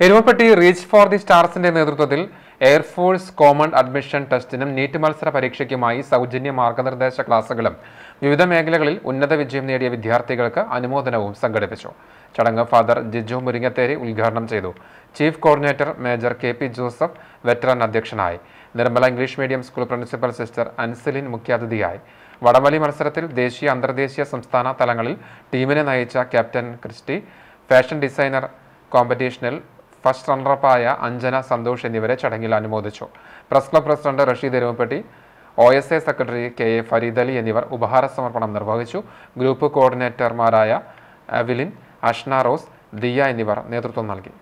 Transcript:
Erumapetty reach for the സ്റ്റാർസിന്റെ നേതൃത്വത്തിൽ air force common admission ടെസ്റ്റിനും നീറ്റ് മത്സര പരീക്ഷയ്ക്കുമായി സൗജന്യ മാർഗനിർദ്ദേശ ക്ലാസുകളും വിവിധ മേഖലകളിൽ ഉന്നത വിജയം നേടിയ വിദ്യാർത്ഥികൾക്ക് അനുമോദനവും സംഘടിപ്പിച്ചു ചടങ്ങ് ഫാദർ ജിജു മുരിങ്ങത്തേരി ഉദ്ഘാടനം ചെയ്തു chief coordinator major K P Joseph veteran അധ്യക്ഷനായി Nirmala English medium school principal sister Anselin മുഖ്യാതിഥിയായി വടംവലി മത്സരത്തിൽ ദേശീയ അന്തർദേശീയ സംസ്ഥാന തലങ്ങളിൽ ടീമിനെ നയിച്ച ക്യാപ്റ്റൻ ക്രിസ്റ്റി ഫാഷൻ ഡിസൈനർ കോമ്പറ്റീഷനിൽ ഫസ്റ്റ് റണ്ണറപ്പായ അഞ്ജന സന്തോഷ് എന്നിവരെ ചടങ്ങിൽ അനുമോദിച്ചു press club president Rasheed Erumappetty O S A secretary K A Fareed Ali എന്നിവർ ഉപഹാര സമർപ്പണം നിർവഹിച്ചു ഗ്രൂപ്പ് കോർഡിനേറ്റർമാരായ അവിലിൻ അഷ്ന റോസ് ദിയ എന്നിവർ നേതൃത്വം നൽകി